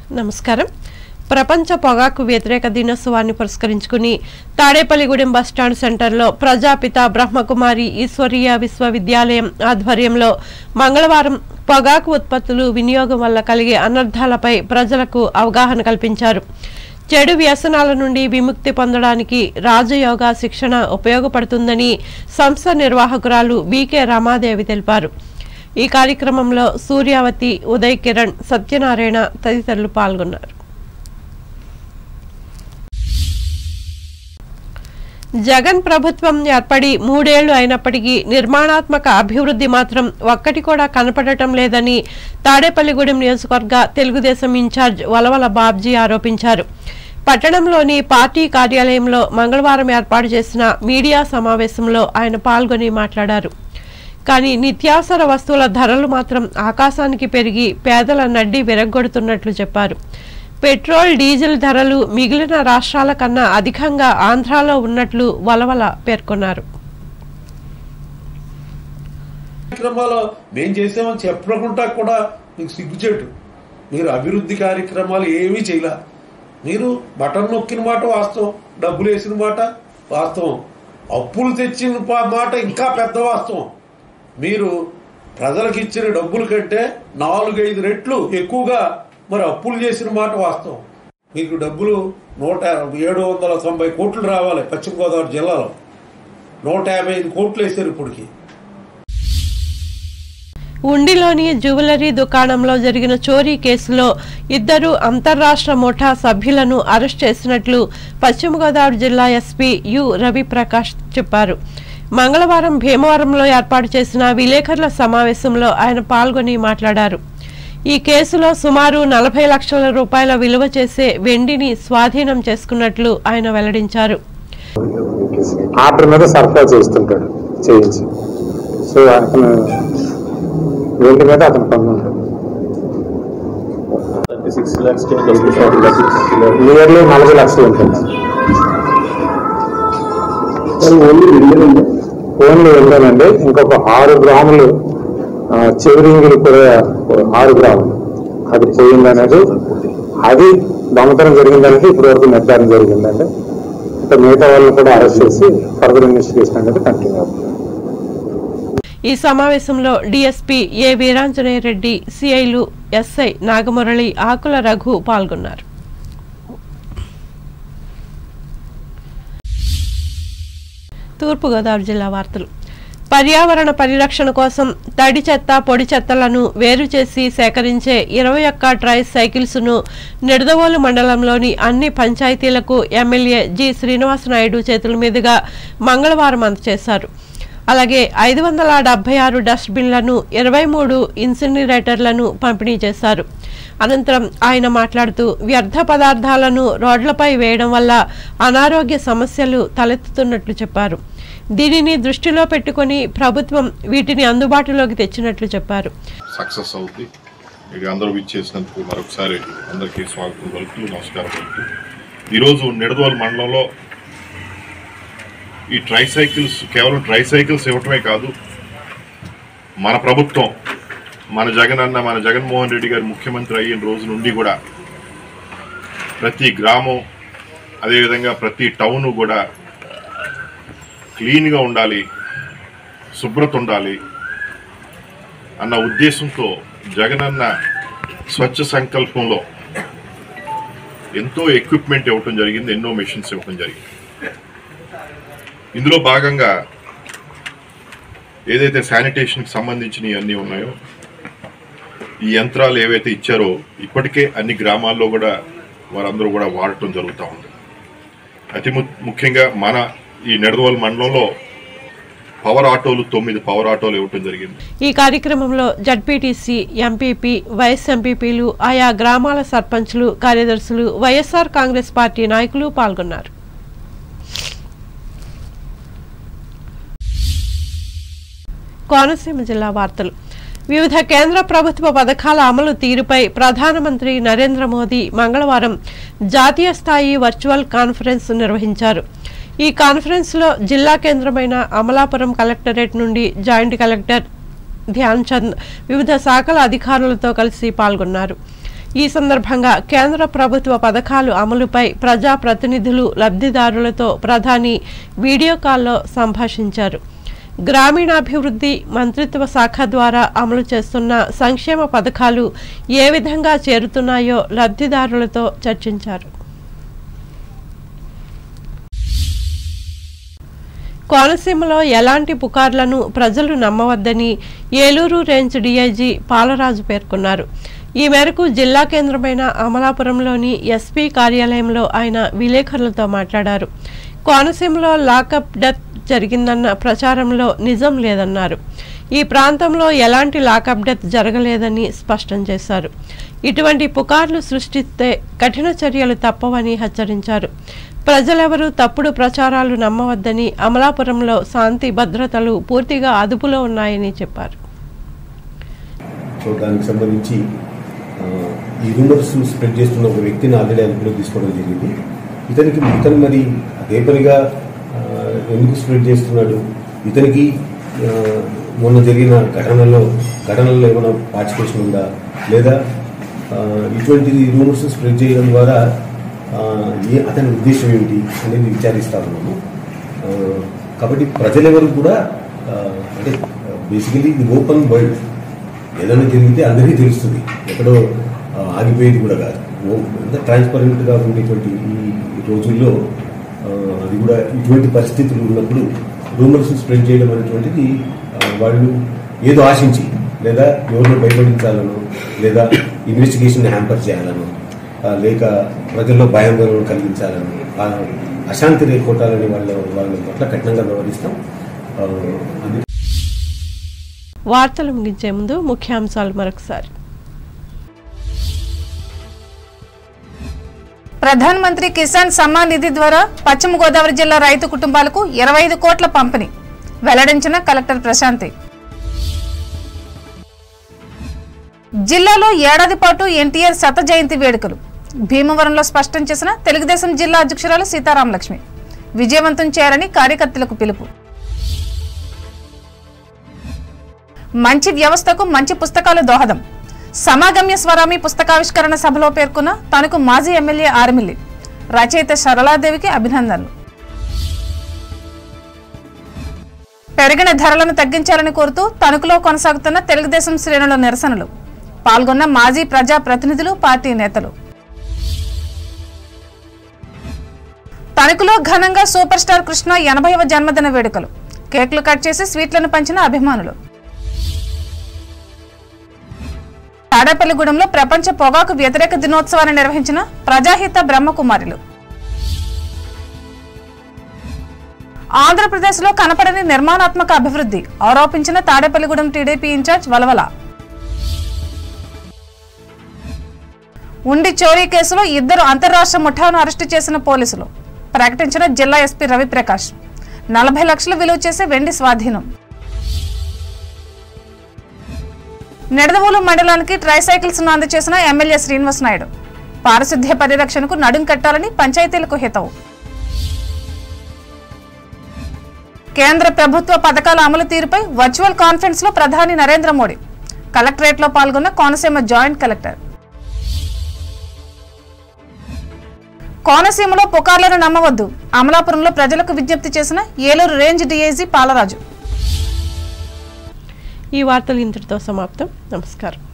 నమస్కారం ప్రపంచ పొగాకు వ్యతిరేక దినోత్సవాన్ని పురస్కరించుకుని తాడేపల్లిగూడెం బస్టాండ్ సెంటర్లో ప్రజాపిత బ్రహ్మకుమారి ఈశ్వరీయ విశ్వవిద్యాలయం ఆధ్వర్యంలో మంగళవారం పొగాకు ఉత్పత్తులు వినియోగం వల్ల కలిగే అనర్థాలపై ప్రజలకు అవగాహన కల్పించారు చెడు వ్యసనాల నుండి విముక్తి పొందడానికి రాజయోగా శిక్షణ ఉపయోగపడుతుందని సంస్థ నిర్వాహకురాలు బీకే రమాదేవి తెలిపారు ఈ కార్యక్రమంలో సూర్యావతి ఉదయ్ కిరణ్ సత్యనారాయణ తదితరులు పాల్గొన్నారు జగన్ ప్రభుత్వం ఏర్పడి మూడేళ్లు అయినప్పటికీ నిర్మాణాత్మక అభివృద్ధి మాత్రం ఒక్కటి కూడా కనపడటం లేదని తాడేపల్లిగూడెం నియోజకవర్గ తెలుగుదేశం ఇన్ఛార్జ్ వలవల బాబ్జీ ఆరోపించారు పట్టణంలోని పార్టీ కార్యాలయంలో మంగళవారం ఏర్పాటు చేసిన మీడియా సమావేశంలో ఆయన పాల్గొని మాట్లాడారు కానీ నిత్యావసర వస్తువుల ధరలు మాత్రం ఆకాశానికి పెరిగి పేదల నడ్డి విరగ్గొడుతున్నట్లు చెప్పారు పెట్రోల్ డీజిల్ ధరలు మిగిలిన రాష్ట్రాల కన్నా అధికంగా ఆంధ్రాలో ఉన్నట్లు వలవల పేర్కొన్నారు కార్యక్రమాలు మేం చేసామని చెప్పకుండా కూడా మీకు సిగ్గుచేటు మీరు అభివృద్ధి కార్యక్రమాలు ఏమీ చేయలే మీరు బటన్ నొక్కిన మాట వాస్తవం డబ్బులు వేసిన మాట వాస్తవం అప్పులు తెచ్చిన పా- మాట ఇంకా పెద్ద వాస్తవం మీరు ప్రజలకు ఇచ్చిన డబ్బుల కంటే నాలుగైదు రెట్లు ఎక్కువగా మరి అప్పులు చేసిన మాట వాస్తవం మీకు డబ్బులు నూట ఏడు వందల తొంభై కోట్లు రావాలి పశ్చిమ గోదావరి జిల్లాలో నూట యాభై ఐదు కోట్లు వేశారు ఇప్పటికి ఉండిలోని జ్యువెలరీ దుకాణంలో జరిగిన చోరీ కేసులో ఇద్దరు అంతర్రాష్ట్ర ముఠా సభ్యులను అరెస్ట్ చేసినట్లు పశ్చిమ గోదావరి జిల్లా ఎస్పీ యు రవిప్రకాష్ చెప్పారు మంగళవారం భీమవరంలో ఏర్పాటు చేసిన విలేకరుల సమావేశంలో ఆయన పాల్గొని మాట్లాడారు ఈ కేసులో సుమారు నలభై లక్షల రూపాయల విలువ చేసే వెండిని స్వాధీనం చేసుకున్నట్లు ఆయన వెల్లడించారు ఆర్డర్ మీద సరఫరా చేస్తుంటాడు చేయించి సో అతను వెండి మీద అతను పన్ను ఉంటుంది సిక్స్ ల్యాక్స్ టెన్ నియర్లీ నలభై లక్షలు ఉంటుంది ఓన్లీ వెళ్ళానండి ఇంకొక ఆరు గ్రాములు ఆ, చెవిరింగులు కూడా ఆరు గ్రాములు అది పోయిందనేది అది దొంగతనం జరిగిందనేది ఇప్పటి వరకు నిర్ధారణ జరిగిందండి ఇంకా మిగతా వాళ్ళని కూడా అరెస్ట్ చేసి ఫర్దర్ ఇన్వెస్టిగేషన్ అనేది కంటిన్యూ అవుతుంది ఈ సమావేశంలో డీఎస్పీ ఏ వీరాంజనేయ రెడ్డి సిఐలు ఎస్ఐ నాగమురళి ఆకుల రఘు పాల్గొన్నారు తూర్పుగోదావరి జిల్లా వార్తలు పర్యావరణ పరిరక్షణ కోసం తడి చెత్త పొడి చెత్తలను వేరు చేసి సేకరించే ఇరవై ఒక్క ట్రై సైకిల్స్ను నిడదవోలు మండలంలోని అన్ని పంచాయతీలకు ఎమ్మెల్యే జి శ్రీనివాసనాయుడు చేతుల మీదుగా మంగళవారం అందజేశారు అలాగే ఐదు వందల డెబ్బై ఆరు డస్ట్బిన్లను ఇరవై మూడు ఇన్సినరేటర్లను పంపిణీ చేశారు అనంతరం ఆయన మాట్లాడుతూ వ్యర్థ పదార్థాలను రోడ్లపై వేయడం వల్ల అనారోగ్య సమస్యలు తలెత్తుతున్నట్లు చెప్పారు దీనిని దృష్టిలో పెట్టుకొని ప్రభుత్వం వీటిని అందుబాటులోకి తెచ్చినట్లు చెప్పారు సక్సెస్ అవుద్ది ఇక అందరూ విచ్చేసినందుకు మరొకసారి అందరికీ స్వాగతం పలుకుతూ నమస్కారం పలుకుతూ ఈరోజు నిడదవోలు మండలంలో ఈ ట్రై సైకిల్స్ కేవలం ట్రై సైకిల్స్ ఇవ్వటమే కాదు మన ప్రభుత్వం మన జగన్ అన్న మన జగన్మోహన్ రెడ్డి గారు ముఖ్యమంత్రి అయిన రోజు నుండి కూడా ప్రతి గ్రామం అదేవిధంగా ప్రతి టౌన్ కూడా క్లీన్గా ఉండాలి శుభ్రత ఉండాలి అన్న ఉద్దేశంతో జగనన్న స్వచ్ఛ సంకల్పంలో ఎంతో ఎక్విప్మెంట్ ఇవ్వటం జరిగింది ఎన్నో మెషిన్స్ ఇవ్వటం జరిగింది ఇందులో భాగంగా ఏదైతే శానిటేషన్కి సంబంధించినవి అన్నీ ఉన్నాయో ఈ యంత్రాలు ఏవైతే ఇచ్చారో ఇప్పటికే అన్ని గ్రామాల్లో కూడా వారందరూ కూడా వాడటం జరుగుతూ ఉంది అతి ము- ముఖ్యంగా మన ఈ నెడదవోలు మండలంలో పవర్ ఆటోలు తొమ్మిది పవర్ ఆటోలు ఇవ్వటం జరిగింది ఈ కార్యక్రమంలో జడ్పీటీసీ ఎంపీపీ వైఎస్ ఎంపీపీలు ఆయా గ్రామాల సర్పంచ్లు కార్యదర్శులు వైఎస్ఆర్ కాంగ్రెస్ పార్టీ నాయకులు పాల్గొన్నారు కోనసీమ జిల్లా వార్తలు వివిధ కేంద్ర ప్రభుత్వ పథకాల అమలు తీరుపై ప్రధానమంత్రి నరేంద్ర మోదీ మంగళవారం జాతీయ స్థాయి వర్చువల్ కాన్ఫరెన్స్ నిర్వహించారు ఈ కాన్ఫరెన్స్లో జిల్లా కేంద్రమైన అమలాపురం కలెక్టరేట్ నుండి జాయింట్ కలెక్టర్ ధ్యాన్ చంద్ వివిధ శాఖల అధికారులతో కలిసి పాల్గొన్నారు ఈ సందర్భంగా కేంద్ర ప్రభుత్వ పథకాలు అమలుపై ప్రజాప్రతినిధులు లబ్ధిదారులతో ప్రధాని వీడియో కాల్లో సంభాషించారు గ్రామీణాభివృద్ధి మంత్రిత్వ శాఖ ద్వారా అమలు చేస్తున్న సంక్షేమ పథకాలు ఏ విధంగా చేరుతున్నాయో లబ్ధిదారులతో చర్చించారు కోనసీమలో ఎలాంటి పుకార్లను ప్రజలు నమ్మవద్దని ఏలూరు రేంజ్ డీఐజీ పాలరాజు పేర్కొన్నారు ఈ మేరకు జిల్లా కేంద్రమైన అమలాపురంలోని ఎస్పీ కార్యాలయంలో ఆయన విలేకరులతో మాట్లాడారు కోనసీమలో లాకప్ డెత్ జరిగిందన్న ప్రచారంలో నిజం లేదన్నారు ఈ ప్రాంతంలో ఎలాంటి లాకప్ డెత్ జరగలేదని స్పష్టం చేశారు ఇటువంటి పుకార్లు సృష్టిస్తే కఠిన చర్యలు తప్పవని హెచ్చరించారు ప్రజలెవరూ తప్పుడు ప్రచారాలు నమ్మవద్దని అమలాపురంలో శాంతి భద్రతలు పూర్తిగా అదుపులో ఉన్నాయని చెప్పారు సో దానికి సంబంధించి ఆ, ఈ రూమర్స్ స్ప్రెడ్ చేస్తున్న ఒక వ్యక్తిని ఆల్రెడీ అదుపులో తీసుకోవడం జరిగింది ఇతనికి ఇతను మరి అదే పనిగా ఆ, ఎందుకు స్ప్రెడ్ చేస్తున్నాడు ఇతనికి ఆ, మొన్న జరిగిన ఘటనలో ఘటనలో ఏమైనా పార్టిసిపేషన్ ఉందా లేదా ఆ, ఇటువంటి రూమర్స్ స్ప్రెడ్ చేయడం ద్వారా ఆ, ఏ అతని ఉద్దేశం ఏమిటి అనేది విచారిస్తా ఉన్నాము ఆ, కాబట్టి ప్రజలెవరు కూడా ఆ, అంటే బేసికలీ ఇది ఓపెన్ వరల్డ్ ఏదైనా జరిగితే అందరికీ తెలుస్తుంది ఎక్కడో ఆ, ఆగిపోయేది కూడా కాదు ఓ- ఎంత ట్రాన్స్పరెంట్గా ఉండేటువంటి ఈ రోజుల్లో ఆ, అది కూడా ఇటువంటి పరిస్థితులు ఉన్నప్పుడు రూమర్స్ స్ప్రెడ్ చేయడం అనేటువంటిది ఆ, వాళ్ళు ఏదో ఆశించి లేదా ఎవరినో భయపడించాలనో లేదా ఇన్వెస్టిగేషన్ హ్యాంపర్ చేయాలనో ఆ, లేక ప్రజల్లో భయాందోళన కలిగించాలని ఆ అశాంతి రేకొట్టాలని వాళ్ళ వాళ్ళ పట్ల కఠినంగా వ్యవహరిస్తాం ఆ, అది వార్తలు ముగించే ముందు ముఖ్యాంశాలు మరొకసారి ప్రధాన మంత్రి కిసాన్ సమ్మాన్ నిధి ద్వారా పశ్చిమ గోదావరి జిల్లా రైతు కుటుంబాలకు ఇరవై ఐదు కోట్ల పంపిణీ వెల్లడించిన కలెక్టర్ ప్రశాంతి జిల్లాలో ఏడాది పాటు ఎన్టీఆర్ శత జయంతి వేడుకలు భీమవరంలో స్పష్టం చేసిన తెలుగుదేశం జిల్లా అధ్యక్షురాలు సీతారామలక్ష్మి విజయవంతం చేయాలని కార్యకర్తలకు పిలుపు మంచి వ్యవస్థకు మంచి పుస్తకాలు దోహదం సమాగమ్య స్వరామి పుస్తకావిష్కరణ సభలో పేర్కొన్న తనకు మాజీ ఎమ్మెల్యే ఆర్మిల్లి రచయిత సరళాదేవికి అభినందనలు పెరిగిన ధరలను తగ్గించాలని కోరుతూ తణుకులో కొనసాగుతున్న తెలుగుదేశం శ్రేణుల నిరసనలు పాల్గొన్న మాజీ ప్రజా ప్రతినిధులు పార్టీ నేతలు తణుకులో ఘనంగా సూపర్ స్టార్ కృష్ణ ఎనభైవ జన్మదిన వేడుకలు కేకులు కట్ చేసి స్వీట్లను పంచిన అభిమానులు తాడేపల్లిగూడెంలో ప్రపంచ పొగాకు వ్యతిరేక దినోత్సవాన్ని నిర్వహించిన ప్రజాహిత బ్రహ్మకుమారులు ఆంధ్రప్రదేశ్లో కనపడని నిర్మాణాత్మక అభివృద్ధి ఆరోపించిన తాడేపల్లిగూడెం టీడీపీ ఇన్ఛార్జ్ వలవల ఉండి చోరీ కేసులో ఇద్దరు అంతర్రాష్ట్ర ముఠాను అరెస్టు చేసిన పోలీసులు ప్రకటించిన జిల్లా ఎస్పీ రవిప్రకాష్ నలభై లక్షలు విలువ చేసే వెండి స్వాధీనం నిడదవోలు మండలానికి ట్రైసైకిల్స్ ను అందజేసిన ఎమ్మెల్యే శ్రీనివాస్ నాయుడు పారిశుద్ధ్య పరిరక్షణకు నడుం కట్టాలని పంచాయతీలకు హితవు కేంద్ర ప్రభుత్వ పథకాల అమలు తీరుపై వర్చువల్ కాన్ఫరెన్స్ లో ప్రధాని నరేంద్ర మోడీ కలెక్టరేట్ లో పాల్గొన్న కోనసీమ జాయింట్ కలెక్టర్ కోనసీమలో పుకార్లను నమ్మవద్దు అమలాపురంలో ప్రజలకు విజ్ఞప్తి చేసిన ఏలూరు రేంజ్ డీఐజీ పాలరాజు ఈ వార్తలు ఇంతటితో సమాప్తం నమస్కారం